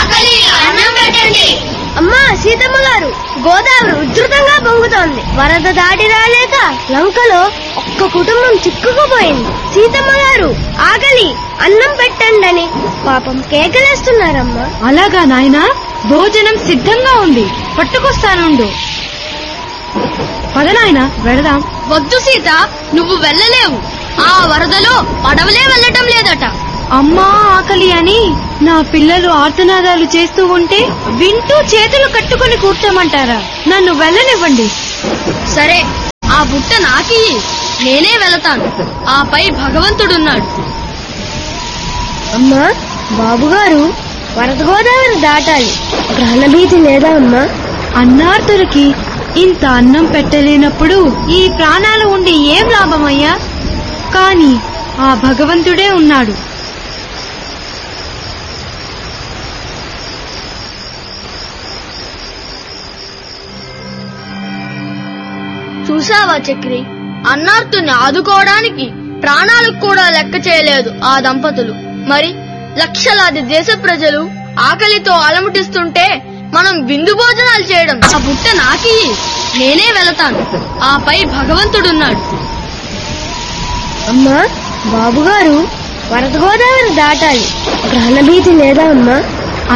ఆకలి అన్నం పెట్టండి అమ్మా సీతమ్మ గారు గోదావరి ఉధృతంగా పొంగుతోంది వరద దాటి రాలేక లంకలో ఒక్క కుటుంబం చిక్కుకుపోయింది సీతమ్మ గారు ఆకలి అన్నం పెట్టండి అని పాపం కేకలేస్తున్నారమ్మా అలాగా నాయనా భోజనం సిద్ధంగా ఉంది పట్టుకొస్తానుండు పద నాయనా వెళదాం వద్దు సీత నువ్వు వెళ్ళలేవు ఆ వరదలో పడవలే వెళ్ళటం లేదట అమ్మా ఆకలి అని నా పిల్లలు ఆర్తనాదాలు చేస్తూ ఉంటే వింటూ చేతులు కట్టుకుని కూర్చోమంటారా నన్ను వెళ్ళనివ్వండి సరే ఆ బుట్ట నాకి నేనే వెళతాను ఆపై భగవంతుడున్నాడు అమ్మా బాబుగారు వరద గోదావరి దాటాలి ప్రాణభీతి లేదా అమ్మా అన్నార్థులకి ఇంత అన్నం పెట్టలేనప్పుడు ఈ ప్రాణాలు ఉండి ఏం లాభమయ్యా కాని ఆ భగవంతుడే ఉన్నాడు చూసావా చక్రి అన్నార్తుని ఆదుకోవడానికి ప్రాణాలకు కూడా లెక్క చేయలేదు ఆ దంపతులు మరి లక్షలాది దేశ ప్రజలు ఆకలితో అలముటిస్తుంటే మనం విందు భోజనాలు చేయడం ఆ బుట్ట నాకి నేనే వెళతాను ఆపై భగవంతుడున్నాడు అమ్మా బాబుగారు వరద గోదావరి దాటాలి ప్రాణభీతి లేదా అమ్మా